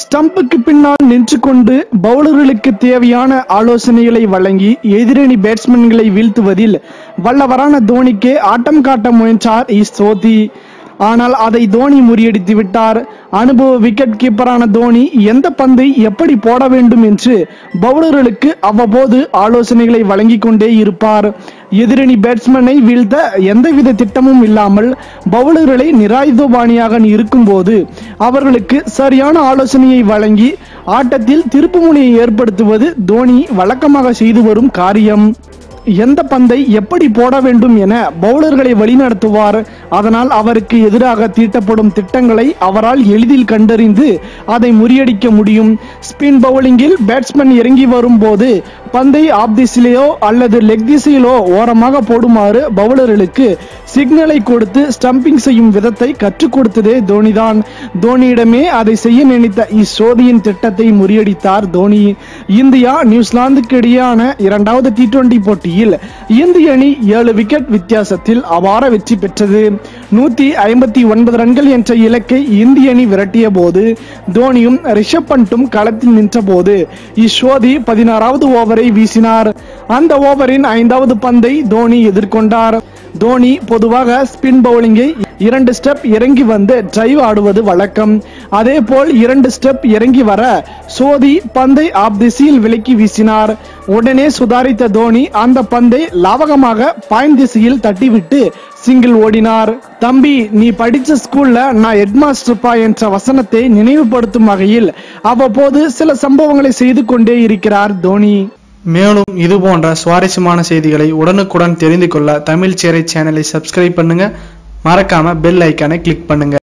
ஸ்டம்புக்கு பின்னால் நின்று கொண்டு பவுலர்களுக்கு தேவையான ஆலோசனைகளை வழங்கி எதிரணி பேட்ஸ்மேன்களை வீழ்த்துவதில் வல்லவரான தோனிக்கு ஆட்டம் காட்ட முயன்றார் இஸ்ரோதி ஆனால் அதை தோனி முறியடித்து விட்டார் அனுபவ விக்கெட் கீப்பரான தோனி எந்த பந்தை எப்படி போட வேண்டும் என்று பவுலர்களுக்கு அவ்வப்போது ஆலோசனைகளை வழங்கிக் கொண்டே இருப்பார் எதிரணி பேட்ஸ்மேனை வீழ்த்த எந்தவித திட்டமும் இல்லாமல் பவுலர்களை நிராயுதபாணியாக இருக்கும்போது அவர்களுக்கு சரியான ஆலோசனையை வழங்கி ஆட்டத்தில் திருப்புமுனையை ஏற்படுத்துவது தோனி வழக்கமாக செய்து வரும் காரியம் எந்த பந்தை எப்படி போட வேண்டும் என பவுலர்களை வழிநடத்துவார் அதனால் அவருக்கு எதிராக தீட்டப்படும் திட்டங்களை அவரால் எளிதில் கண்டறிந்து அதை முறியடிக்க முடியும் ஸ்பின் பவுலிங்கில் பேட்ஸ்மேன் இறங்கி வரும்போது பந்தை ஆப் திசையிலோ அல்லது லெக் திசையிலோ ஓரமாக போடுமாறு பவுலர்களுக்கு சிக்னலை கொடுத்து ஸ்டம்பிங் செய்யும் விதத்தை கற்றுக் கொடுத்ததே தோனிதான் தோனியிடமே அதை செய்ய நினைத்த இஸ்ரோதியின் திட்டத்தை முறியடித்தார் தோனி இந்தியா நியூசிலாந்துக்கு இடையேயான இரண்டாவது டி டுவெண்டி போட்டியில் இந்திய அணி ஏழு விக்கெட் வித்தியாசத்தில் அபார வெற்றி பெற்றது நூத்தி ஐம்பத்தி ஒன்பது ரன்கள் என்ற இலக்கை இந்திய அணி விரட்டிய போது தோனியும் ரிஷப் பண்ட்டும் களத்தில் நின்ற போது இஸ்ரோதி பதினாறாவது ஓவரை வீசினார் அந்த ஓவரின் ஐந்தாவது பந்தை தோனி எதிர்கொண்டார் தோனி பொதுவாக ஸ்பின் பவுலிங்கை இரண்டு ஸ்டெப் இறங்கி வந்து டிரைவ் ஆடுவது வழக்கம் அதே போல் இரண்டு ஸ்டெப் இறங்கி வர சோதி பந்தை ஆப் திசையில் விலக்கி வீசினார் உடனே சுதாரித்த தோனி அந்த பந்தை லாவகமாக பாயிண்ட் திசையில் தட்டிவிட்டு சிங்கிள் ஓடினார் தம்பி நீ படிச்ச ஸ்கூல்ல நான் ஹெட்மாஸ்டர்ப்பா என்ற வசனத்தை நினைவுபடுத்தும் வகையில் அவ்வப்போது சில சம்பவங்களை செய்து கொண்டே இருக்கிறார் தோனி மேலும் இது போன்ற சுவாரஸ்யமான செய்திகளை உடனுக்குடன் தெரிந்து கொள்ள தமிழ் சேரை சேனலை சப்ஸ்கிரைப் பண்ணுங்க மறக்காம பெல் ஐக்கானை கிளிக் பண்ணுங்க